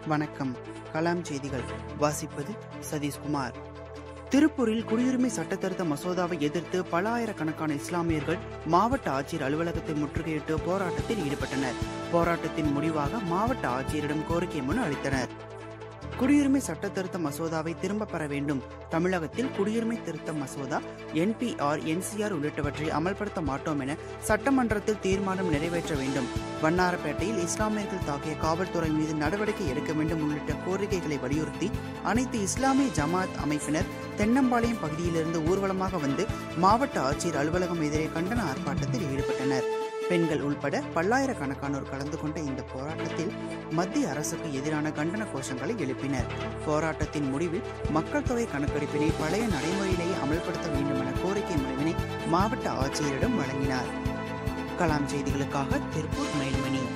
வணக்கம் கலாம் செய்திகள் வாசிப்பது சதீஷ்குமார் திருப்பூரில் குடியுரிமை சட்ட திருத்த மசோதாவை எதிர்த்து பல ஆயிரக்கணக்கான இஸ்லாமியர்கள் மாவட்ட ஆட்சியர் அலுவலகத்தை முற்றுகையிட்டு போராட்டத்தில் ஈடுபட்டனர் போராட்டத்தின் முடிவாக மாவட்ட ஆட்சியரிடம் கோரிக்கை மனு அளித்தனர் குடியுரிமை சட்ட திருத்த மசோதாவை திரும்ப பெற வேண்டும் தமிழகத்தில் குடியுரிமை திருத்த மசோதா என்பிஆர் என்சிஆர் உள்ளிட்டவற்றை அமல்படுத்த மாட்டோம் என சட்டமன்றத்தில் தீர்மானம் நிறைவேற்ற வேண்டும் வண்ணாரப்பேட்டையில் இஸ்லாமியர்கள் தாக்கிய காவல்துறை மீது நடவடிக்கை எடுக்க வேண்டும் உள்ளிட்ட கோரிக்கைகளை வலியுறுத்தி அனைத்து இஸ்லாமிய ஜமாத் அமைப்பினர் தென்னம்பாளையம் பகுதியிலிருந்து ஊர்வலமாக வந்து மாவட்ட ஆட்சியர் அலுவலகம் எதிரே கண்டன ஆர்ப்பாட்டத்தில் ஈடுபட்டனர் பெண்கள் உள்பட பல்லாயிரக்கணக்கானோர் கலந்து கொண்ட இந்த போராட்டத்தில் மத்திய அரசுக்கு எதிரான கண்டன கோஷங்களை எழுப்பினர் போராட்டத்தின் முடிவில் மக்கள் தொகை கணக்கெடுப்பினை பழைய நடைமுறையிலேயே அமல்படுத்த வேண்டும் என கோரிக்கை மனுவினை மாவட்ட ஆட்சியரிடம் வழங்கினார் கலாம் செய்திகளுக்காக திருப்பூர் மயில்மணி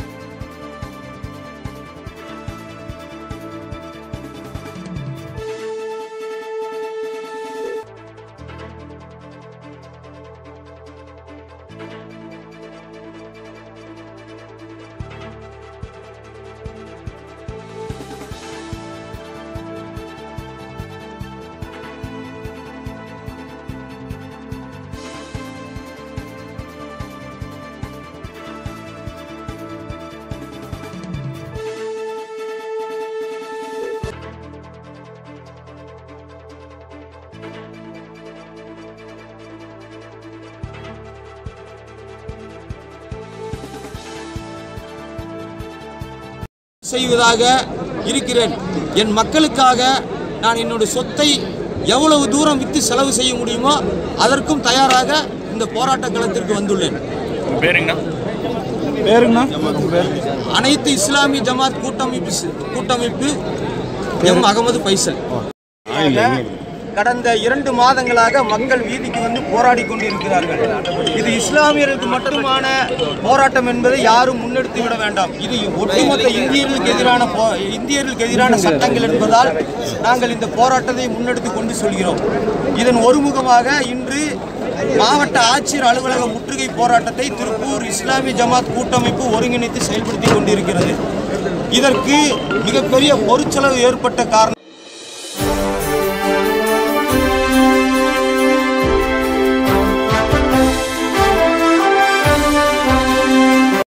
செய்வதாக இருக்கிறேன் என் மக்களுக்காக நான் என்னுடைய சொத்தை எவ்வளவு தூரம் விற்று செலவு செய்ய முடியுமோ அதற்கும் தயாராக இந்த போராட்ட களத்திற்கு வந்துள்ளேன் உங்க பேருங்கண்ணா பேருங்கண்ணா அனைத்து இஸ்லாமிய ஜமாத் கூட்டமைப்பு ஸ்- கூட்டமைப்பு எம் அகமது பைசல் கடந்த இரண்டு மாதங்களாக மக்கள் வீதிக்கு வந்து போராடி கொண்டிருக்கிறார்கள் இது இஸ்லாமியர்களுக்கு மட்டுமான போராட்டம் என்பதை யாரும் முன்னெடுத்து விட வேண்டாம் இது ஒட்டுமொத்த இந்தியர்களுக்கு எதிரான போ- இந்தியர்களுக்கு எதிரான சட்டங்கள் என்பதால் நாங்கள் இந்த போராட்டத்தை முன்னெடுத்து கொண்டு சொல்கிறோம் இதன் ஒருமுகமாக இன்று மாவட்ட ஆட்சியர் அலுவலக முற்றுகை போராட்டத்தை திருப்பூர் இஸ்லாமிய ஜமாத் கூட்டமைப்பு ஒருங்கிணைத்து செயல்படுத்தி கொண்டிருக்கிறது இதற்கு மிகப்பெரிய பொருட்செலவு ஏற்பட்ட காரணம்